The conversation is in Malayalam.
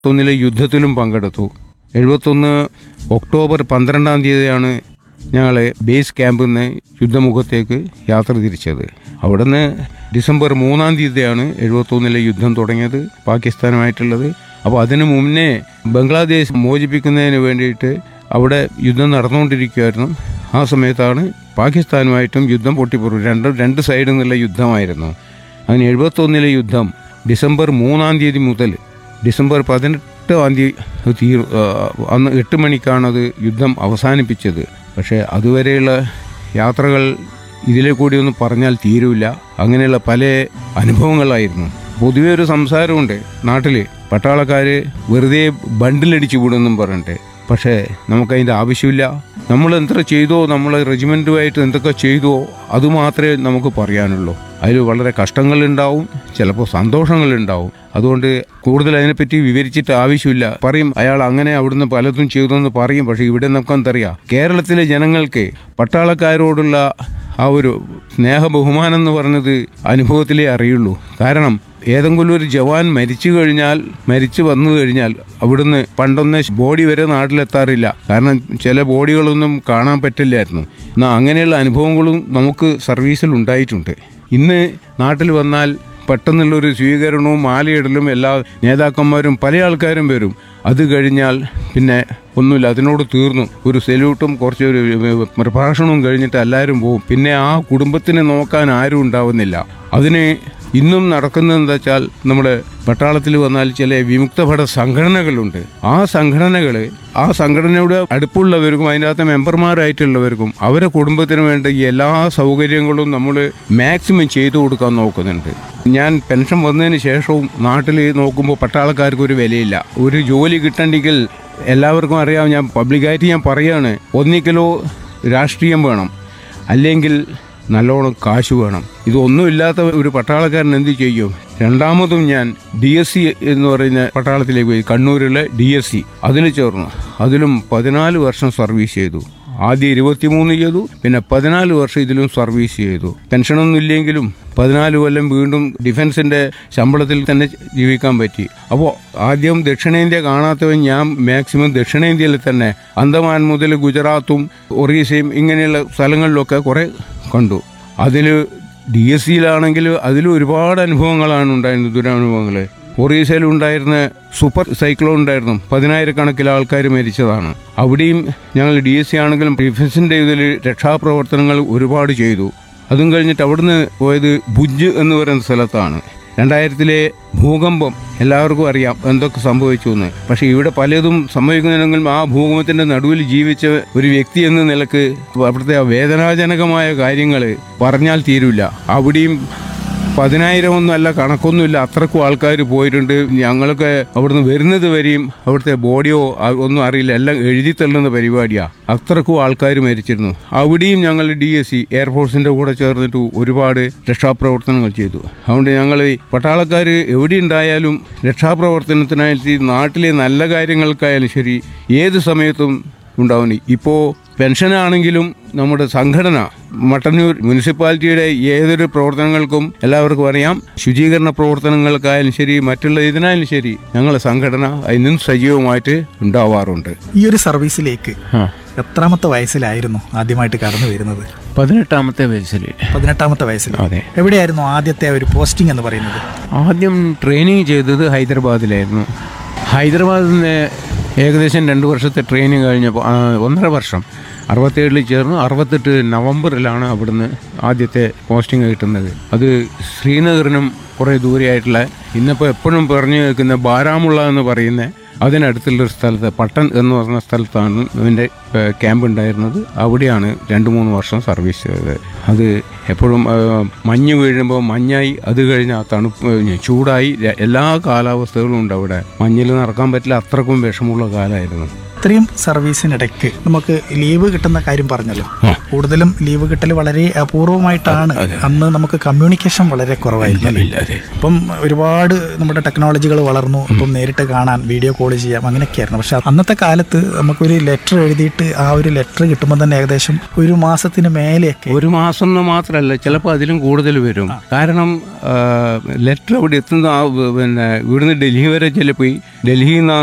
ഒന്നിലെ യുദ്ധത്തിലും പങ്കെടുത്തു എഴുപത്തൊന്ന് ഒക്ടോബർ പന്ത്രണ്ടാം തീയതിയാണ് ഞങ്ങൾ ബേസ് ക്യാമ്പിൽ നിന്ന് യുദ്ധമുഖത്തേക്ക് യാത്ര തിരിച്ചത് അവിടുന്ന് ഡിസംബർ മൂന്നാം തീയതിയാണ് എഴുപത്തൊന്നിലെ യുദ്ധം തുടങ്ങിയത് പാകിസ്ഥാനുമായിട്ടുള്ളത് അപ്പോൾ അതിനു മുന്നേ ബംഗ്ലാദേശ് മോചിപ്പിക്കുന്നതിന് വേണ്ടിയിട്ട് അവിടെ യുദ്ധം നടന്നുകൊണ്ടിരിക്കുകയായിരുന്നു ആ സമയത്താണ് പാകിസ്ഥാനുമായിട്ടും യുദ്ധം പൊട്ടിപ്പുറു രണ്ട് രണ്ട് സൈഡിൽ നിന്നുള്ള യുദ്ധമായിരുന്നു അങ്ങനെ എഴുപത്തൊന്നിലെ യുദ്ധം ഡിസംബർ മൂന്നാം തീയതി മുതൽ ഡിസംബർ പതിനെട്ടാം തീയതി തീർ ആ, അന്ന് എട്ട് മണിക്കാണത് യുദ്ധം അവസാനിപ്പിച്ചത് പക്ഷേ അതുവരെയുള്ള യാത്രകൾ ഇതിലെ കൂടി ഒന്നും പറഞ്ഞാൽ തീരൂല അങ്ങനെയുള്ള പല അനുഭവങ്ങളായിരുന്നു പൊതുവെ ഒരു സംസാരമുണ്ട് നാട്ടിൽ പട്ടാളക്കാർ വെറുതെ ബണ്ടിലടിച്ചു വിടുമെന്നും പറഞ്ഞിട്ട് പക്ഷേ നമുക്കതിൻ്റെ ആവശ്യമില്ല നമ്മൾ എന്തൊക്കെ ചെയ്തോ നമ്മൾ റെജിമെൻറ്റുമായിട്ട് എന്തൊക്കെ ചെയ്തോ അത് മാത്രമേ നമുക്ക് പറയാനുള്ളൂ അതിൽ വളരെ കഷ്ടങ്ങളുണ്ടാവും ചിലപ്പോൾ സന്തോഷങ്ങളുണ്ടാവും അതുകൊണ്ട് കൂടുതൽ അതിനെപ്പറ്റി വിവരിച്ചിട്ട് ആവശ്യമില്ല പറയും അയാൾ അങ്ങനെ അവിടുന്ന് പലതും ചെയ്തെന്ന് പറയും പക്ഷേ ഇവിടെ നമുക്ക് എന്തറിയാം കേരളത്തിലെ ജനങ്ങൾക്ക് പട്ടാളക്കാരോടുള്ള ആ ഒരു സ്നേഹ ബഹുമാനം എന്ന് പറഞ്ഞത് അനുഭവത്തിലേ അറിയുള്ളൂ കാരണം ഏതെങ്കിലും ഒരു ജവാൻ മരിച്ചു കഴിഞ്ഞാൽ മരിച്ചു വന്നു കഴിഞ്ഞാൽ അവിടുന്ന് പണ്ടൊന്ന് ബോഡി വരെ നാട്ടിലെത്താറില്ല കാരണം ചില ബോഡികളൊന്നും കാണാൻ പറ്റില്ലായിരുന്നു എന്നാൽ അങ്ങനെയുള്ള അനുഭവങ്ങളും നമുക്ക് സർവീസിൽ ഉണ്ടായിട്ടുണ്ട് ഇന്ന് നാട്ടിൽ വന്നാൽ പെട്ടെന്നുള്ളൊരു സ്വീകരണവും മാലയിടലും എല്ലാ നേതാക്കന്മാരും പല ആൾക്കാരും വരും അത് കഴിഞ്ഞാൽ പിന്നെ ഒന്നുമില്ല അതിനോട് തീർന്നു ഒരു സെല്യൂട്ടും കുറച്ച് ഒരു പ്രഭാഷണവും കഴിഞ്ഞിട്ട് എല്ലാവരും പോകും പിന്നെ ആ കുടുംബത്തിനെ നോക്കാൻ ആരും ഉണ്ടാവുന്നില്ല അതിന് ഇന്നും നടക്കുന്നത് എന്താ വെച്ചാൽ നമ്മുടെ പട്ടാളത്തിൽ വന്നാൽ ചില വിമുക്തഭട സംഘടനകളുണ്ട് ആ സംഘടനകൾ ആ സംഘടനയുടെ അടുപ്പുള്ളവർക്കും അതിനകത്ത് മെമ്പർമാരായിട്ടുള്ളവർക്കും അവരെ കുടുംബത്തിന് വേണ്ട എല്ലാ സൗകര്യങ്ങളും നമ്മൾ മാക്സിമം ചെയ്തു കൊടുക്കാൻ നോക്കുന്നുണ്ട് ഞാൻ പെൻഷൻ വന്നതിന് ശേഷവും നാട്ടിൽ നോക്കുമ്പോൾ പട്ടാളക്കാർക്ക് ഒരു വിലയില്ല ഒരു ജോലി കിട്ടണ്ടെങ്കിൽ എല്ലാവർക്കും അറിയാം ഞാൻ പബ്ലിക്കായിട്ട് ഞാൻ പറയാണ് ഒന്നിക്കലോ രാഷ്ട്രീയം വേണം അല്ലെങ്കിൽ നല്ലോണം കാശ് വേണം ഇതൊന്നുമില്ലാത്ത ഒരു പട്ടാളക്കാരൻ എന്ത് ചെയ്യും രണ്ടാമതും ഞാൻ ഡി എസ് സി എന്ന് പറയുന്ന പട്ടാളത്തിലേക്ക് പോയി കണ്ണൂരിലെ ഡി എസ് സി അതിൽ ചേർന്നു അതിലും പതിനാല് വർഷം സർവീസ് ചെയ്തു ആദ്യം ഇരുപത്തിമൂന്ന് ചെയ്തു പിന്നെ പതിനാല് വർഷം ഇതിലും സർവീസ് ചെയ്തു പെൻഷനൊന്നും ഇല്ലെങ്കിലും പതിനാല് കൊല്ലം വീണ്ടും ഡിഫൻസിന്റെ ശമ്പളത്തിൽ തന്നെ ജീവിക്കാൻ പറ്റി അപ്പോൾ ആദ്യം ദക്ഷിണേന്ത്യ കാണാത്തവൻ ഞാൻ മാക്സിമം ദക്ഷിണേന്ത്യയിൽ തന്നെ അന്തമാൻ മുതൽ ഗുജറാത്തും ഒറീസയും ഇങ്ങനെയുള്ള സ്ഥലങ്ങളിലൊക്കെ കുറേ കണ്ടു അതിൽ ഡി എസ് സിയിലാണെങ്കിൽ അതിൽ ഒരുപാട് അനുഭവങ്ങളാണ് ഉണ്ടായിരുന്നത് ദുരനുഭവങ്ങൾ ഒറീസയിൽ ഉണ്ടായിരുന്ന സൂപ്പർ സൈക്ലോൺ ഉണ്ടായിരുന്നു പതിനായിരക്കണക്കിന് ആൾക്കാർ മരിച്ചതാണ് അവിടെയും ഞങ്ങൾ ഡി എസ് സി ആണെങ്കിലും ഡിഫൻസിൻ്റെ ഇതിൽ രക്ഷാപ്രവർത്തനങ്ങൾ ഒരുപാട് ചെയ്തു അതും കഴിഞ്ഞിട്ട് അവിടുന്ന് പോയത് ഭുജ് എന്ന് പറയുന്ന സ്ഥലത്താണ് രണ്ടായിരത്തിലെ ഭൂകമ്പം എല്ലാവർക്കും അറിയാം എന്തൊക്കെ സംഭവിച്ചു എന്ന് പക്ഷെ ഇവിടെ പലതും സംഭവിക്കുന്നുണ്ടെങ്കിലും ആ ഭൂകമ്പത്തിന്റെ നടുവിൽ ജീവിച്ച ഒരു വ്യക്തി എന്ന നിലക്ക് അവിടുത്തെ ആ വേദനാജനകമായ കാര്യങ്ങൾ പറഞ്ഞാൽ തീരില്ല അവിടെയും പതിനായിരം ഒന്നും അല്ല കണക്കൊന്നുമില്ല അത്രക്കും ആൾക്കാർ പോയിട്ടുണ്ട് ഞങ്ങളൊക്കെ അവിടുന്ന് വരുന്നത് വരെയും അവിടുത്തെ ബോഡിയോ ആ- ഒന്നും അറിയില്ല എല്ലാം എഴുതി തള്ളുന്ന പരിപാടിയാ അത്രക്കും ആൾക്കാർ മരിച്ചിരുന്നു അവിടെയും ഞങ്ങൾ ഡി എസ് സി എയർഫോഴ്സിന്റെ കൂടെ ചേർന്നിട്ട് ഒരുപാട് രക്ഷാപ്രവർത്തനങ്ങൾ ചെയ്തു അതുകൊണ്ട് ഞങ്ങൾ പട്ടാളക്കാർ എവിടെ ഉണ്ടായാലും രക്ഷാപ്രവർത്തനത്തിനായിട്ട് നാട്ടിലെ നല്ല കാര്യങ്ങൾക്കായാലും ശരി ഏത് സമയത്തും ഉണ്ടാവുന്നു ഇപ്പോൾ പെൻഷനാണെങ്കിലും നമ്മുടെ സംഘടന മട്ടന്നൂർ മുനിസിപ്പാലിറ്റിയുടെ ഏതൊരു പ്രവർത്തനങ്ങൾക്കും എല്ലാവർക്കും അറിയാം ശുചീകരണ പ്രവർത്തനങ്ങൾക്കായാലും ശരി മറ്റുള്ള ഇതിനായാലും ശരി ഞങ്ങളുടെ സംഘടന അതിനും സജീവമായിട്ട് ഉണ്ടാവാറുണ്ട് ഈ ഒരു സർവീസിലേക്ക് എത്രാമത്തെ വയസ്സിലായിരുന്നു ആദ്യമായിട്ട് കടന്നു വരുന്നത് പതിനെട്ടാമത്തെ വയസ്സിൽ പതിനെട്ടാമത്തെ വയസ്സിൽ അതെ എവിടെയായിരുന്നു ആദ്യത്തെ ആ ഒരു പോസ്റ്റിംഗ് എന്ന് പറയുന്നത് ആദ്യം ട്രെയിനിങ് ചെയ്തത് ഹൈദരാബാദിലായിരുന്നു ഹൈദരാബാദിൽ നിന്ന് ഏകദേശം രണ്ട് വർഷത്തെ ട്രെയിനിങ് കഴിഞ്ഞപ്പോൾ ആ, ഒന്നര വർഷം അറുപത്തേഴിൽ ചേർന്നു അറുപത്തെട്ട് നവംബറിലാണ് അവിടുന്ന് ആദ്യത്തെ പോസ്റ്റിംഗ് കിട്ടുന്നത് അത് ശ്രീനഗറിനും കുറേ ദൂരെയായിട്ടുള്ള ഇന്നിപ്പോൾ എപ്പോഴും പറഞ്ഞു കേൾക്കുന്ന ബാരാമുള്ള എന്ന് പറയുന്ന അതിനടുത്തുള്ളൊരു സ്ഥലത്ത് പട്ടൺ എന്ന് പറഞ്ഞ സ്ഥലത്താണ് ഇതിൻ്റെ ക്യാമ്പ് ഉണ്ടായിരുന്നത് അവിടെയാണ് രണ്ട് മൂന്ന് വർഷം സർവീസ് ചെയ്തത് അത് എപ്പോഴും ആ, മഞ്ഞ് വീഴുമ്പോൾ മഞ്ഞായി അത് കഴിഞ്ഞ് ആ തണുപ്പ് ഏ, ചൂടായി ര- എല്ലാ കാലാവസ്ഥകളും ഉണ്ട് അവിടെ മഞ്ഞിൽ നടക്കാൻ പറ്റില്ല അത്രക്കും വിഷമുള്ള കാലമായിരുന്നു ഇത്രയും സർവീസിനിടയ്ക്ക് നമുക്ക് ലീവ് കിട്ടുന്ന കാര്യം പറഞ്ഞല്ലോ കൂടുതലും ലീവ് കിട്ടൽ വളരെ അപൂർവമായിട്ടാണ് അന്ന് നമുക്ക് കമ്മ്യൂണിക്കേഷൻ വളരെ കുറവായിരുന്നു അല്ലേ? അതെ ഇപ്പം ഒരുപാട് നമ്മുടെ ടെക്നോളജികൾ വളർന്നു ഇപ്പം നേരിട്ട് കാണാൻ വീഡിയോ കോൾ ചെയ്യാം അങ്ങനെയൊക്കെയായിരുന്നു പക്ഷെ അന്നത്തെ കാലത്ത് നമുക്കൊരു ലെറ്റർ എഴുതിയിട്ട് ആ ഒരു ലെറ്റർ കിട്ടുമ്പോൾ തന്നെ ഏകദേശം ഒരു മാസത്തിന് മേലെയൊക്കെ ഒരു മാസം എന്ന് മാത്രമല്ല അല്ല ചിലപ്പോൾ അതിലും കൂടുതൽ വരും കാരണം ലെറ്റർ അവിടെ എത്തുന്ന ആ വ- പിന്നെ ഇവിടുന്ന് ഡൽഹി വരെ ചിലപ്പോൾ ഡൽഹിയിൽ നിന്ന്